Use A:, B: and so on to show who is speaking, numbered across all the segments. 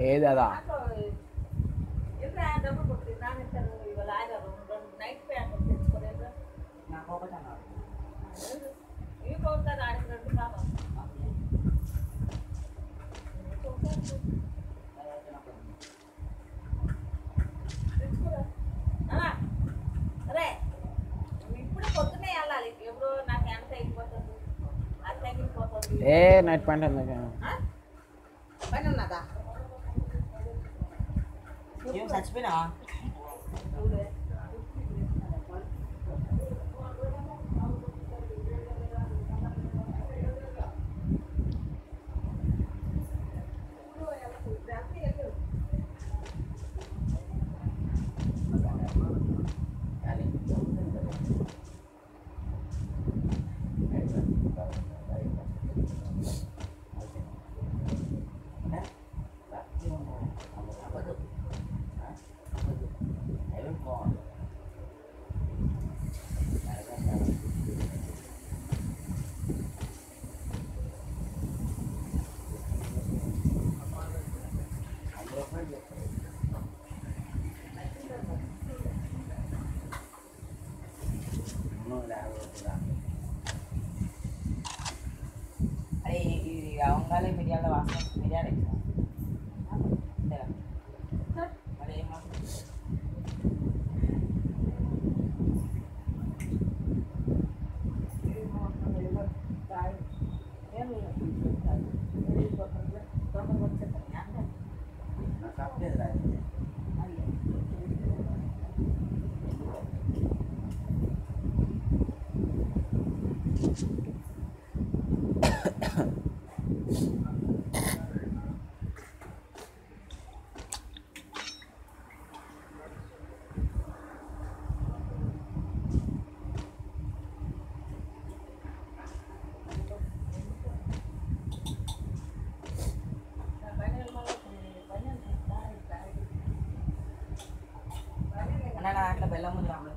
A: ఏది అదా
B: నాకు ఒకటి అన్నారు
C: ఇప్పుడు పొద్దునే వెళ్ళాలి ఎప్పుడు నాకు ఎంత అయిపోతుంది అది తగ్గిపోతుంది
A: ఏ నైట్ ప్యాంట్ ఎందుకు
C: పని ఉన్నదా
B: ఏం చచ్చిపోయినా అరే ఈ లవంగాలే మిరియాల వాసన మిరియాలే అంతేనా? మరి ఏం వాసన? అన్న నా దాంట్లో బెల్లం ఉంది రాములు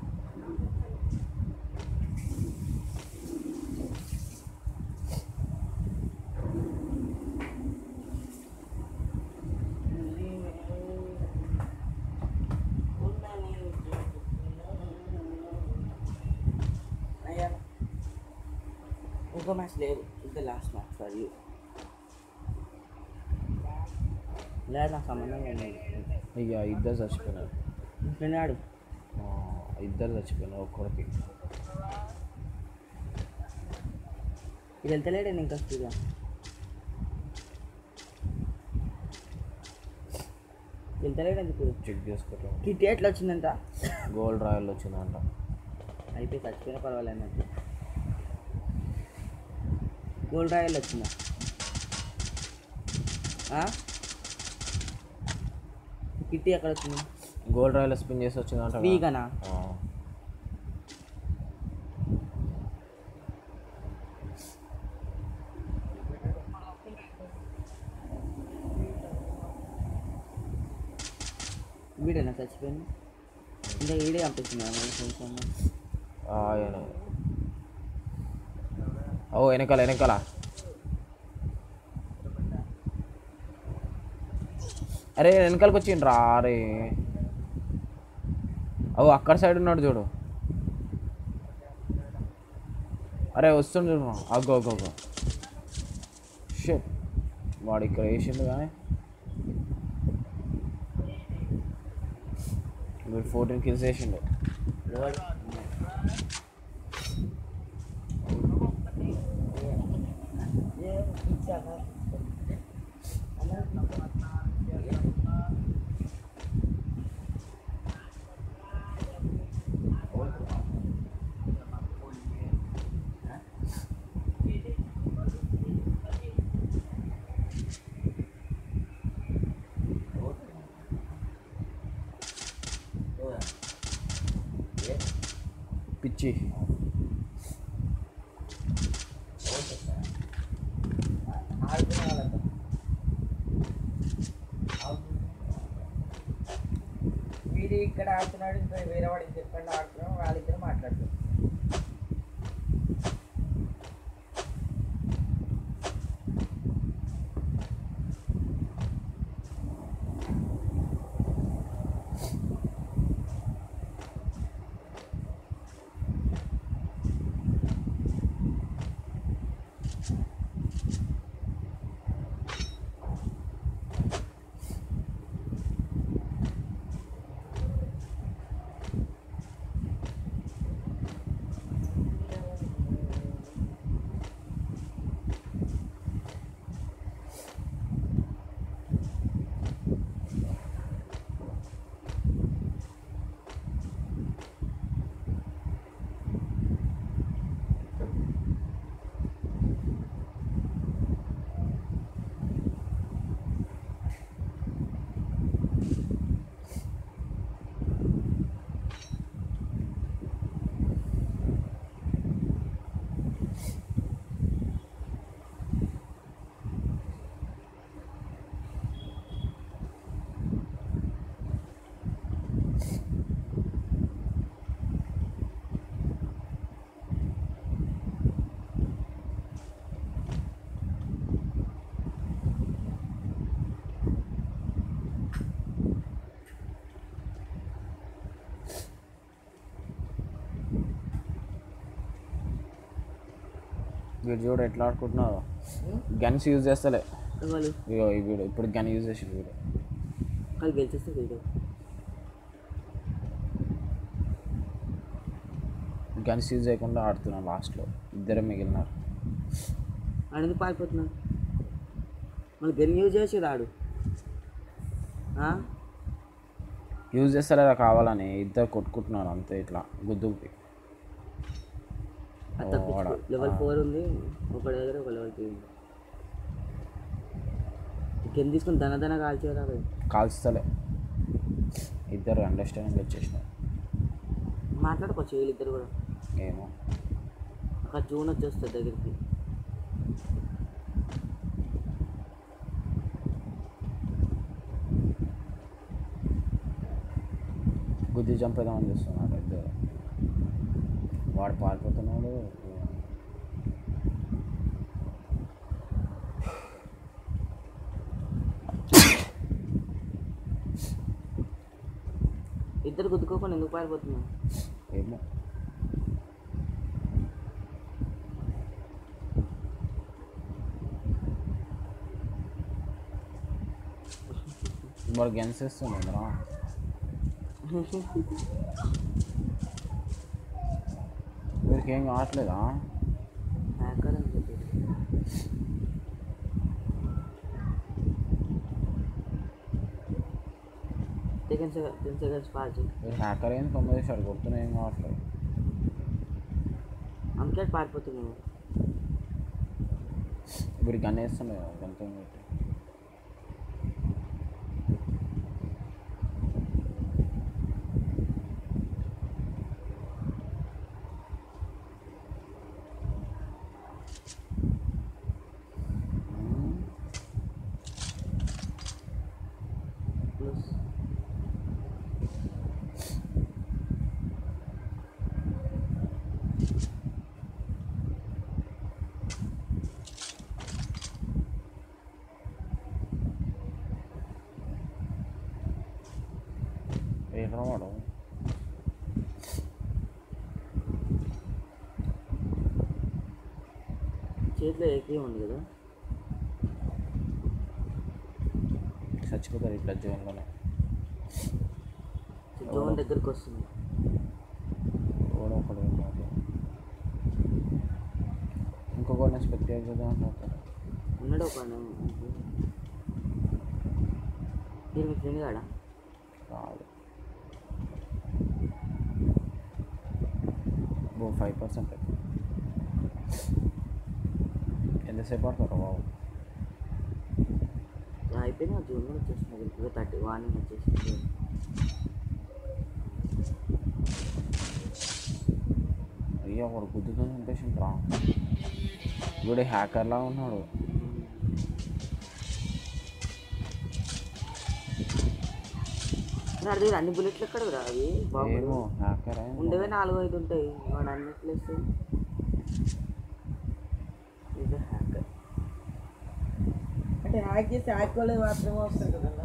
B: అయ్యా ఇంకో మ్యాచ్ లేదు ఇది లాస్ట్ మ్యాచ్ ఫర్ యూ లేదు నాకు సంబంధం లేదు
A: ఇక ఇద్దరు చచ్చిపోయినారు
B: విన్నాడు
A: ఆ, ఇద్దరు చచ్చిపోయినారు ఒక్కడికి
B: ఇది వెళ్తలేడు ఇంకా వస్తుందా వెళ్తలేడు ఎందుకు
A: చెక్ చేసుకుంటాం
B: కిట్ ఎట్లా వచ్చిందంట
A: గోల్డ్ రాయల్ వచ్చిందంట
B: అయితే చచ్చిపోయినా పర్వాలేదు నాకు గోల్డ్ రాయల్ వచ్చిందా ఆ? కిట్టి ఎక్కడ వచ్చింది
A: గోల్డ్ రాయల్ స్పిన్ చేసి వచ్చిందంట కదా.
B: వీగనా
A: ఆ.
B: వీడేనా చచ్చిపోయింది ఇంకా వీడే పంపిస్తున్నా కొంచెం
A: ఆ, ఆయన ఓ వెనకాల వెనకాల అరే వెనకాలకి వచ్చిండ్రా అరే ఓ అక్కడ సైడ్ ఉన్నాడు చూడు అరే వస్తుండు చూడు అగ్గో అగ్గో అగ్గో షట్ వాడు ఇక్కడ వేసిండు కానీ మీరు ఫోర్టీన్ కిల్స్ వేసిండు పిచ్చి
B: వీడు ఇక్కడ ఆడుతున్నాడు ఇంకా వేరే వాడికి చెప్పండి ఆడుతున్నాం వాళ్ళిద్దరు మాట్లాడుతున్నారు
A: వీడు చూడు ఎట్లా ఆడుకుంటున్నావు గన్స్ యూజ్ చేస్తలే
D: వాళ్ళు
A: ఇగో ఈ వీడు ఇప్పుడు గన్ యూజ్ చేసి వీడు
D: వాళ్ళు గెలిచేస్తే వీడు
A: గన్స్ యూజ్ చేయకుండా ఆడుతున్నాను లాస్ట్లో ఇద్దరే మిగిలినారు
D: ఆడెందుకు పారిపోతున్నాడు మళ్ళీ గన్ యూజ్ చేసి రాడు ఆ?
A: యూజ్ చేస్తలేదా కావాలని ఇద్దరు కొట్టుకుంటున్నారు అంతే ఇట్లా గుద్దుకి
D: అది
A: ఓ,
D: తప్పించుకో
A: వాడా.
D: లెవెల్
A: ఆ.
D: ఫోర్ ఉంది ఒక దగ్గర ఒక లెవెల్ త్రీ ఉంది గన్ తీసుకొని దన దన కాల్చేరా
A: కాల్స్తలే ఇద్దరు అండర్స్టాండింగ్ వచ్చేసినారు
D: మాట్లాడుకోవచ్చు వీళ్ళిద్దరు కూడా
A: ఏమో
D: అక్కడ జూన్ వచ్చేస్తుంది దగ్గరికి
A: గుద్ది చంపేద్దామని చూస్తున్నారు ఇద్దరు వాడు పారిపోతున్నాడు
D: ఇద్దరు గుద్దుకోకుండా ఎందుకు పారిపోతున్నారు
A: ఏమో మరి గెన్స్ ఇస్తుంది రా వీరికి ఏం కావట్లేదా
D: హ్యాకర్ అని చెప్పి ten second ten seconds pass
A: వీరు హ్యాకర్ ఏంది తొమ్మిది చేశాడు కొడుతున్నా ఏం కావట్లేదు
D: అందుకే పారిపోతున్నావు
A: వీరికి గన్ వేస్తుండే గంతో పెట్టి
D: ప్లస్
A: ఏంట్రా వాడు
D: చేతిలో ఏకే ఉంది కదా
A: చచ్చిపోతారు ఇట్లా జోన్లోనే
D: జోన్ దగ్గరికి వస్తుంది
A: ఎవడో ఒకడు ఏం కాదు. ఇంకొకరిని స్పెక్టేట్ చేద్దాం అంటారు
D: ఉన్నాడు ఒక మీరు మీ ఫ్రెండ్ కాడా
A: కాదు ఓ ఫైవ్ పర్సెంట్ ఎంతసేపు పడతారు బాబు
D: అయిపోయింది ఆ జూన్ వచ్చేస్తుంది ఇప్పుడు థర్టీ వార్నింగ్ వచ్చేసింది
A: అయ్యో వాడు గుద్దుతో చంపేసిండు రా వీడు హ్యాకర్లా ఉన్నాడు
D: నా దగ్గర అన్ని బుల్లెట్లు ఎక్కడ రా అవి బాబు
A: ఏమో హ్యాకర్
D: ఉండేవే నాలుగు ఐదు ఉంటాయి వాడు అన్నిట్లు వేస్తే ఇది హ్యాకర్
B: అంటే హ్యాక్ చేస్తే హ్యాక్ వాళ్ళది మాత్రమే వస్తుంది కదా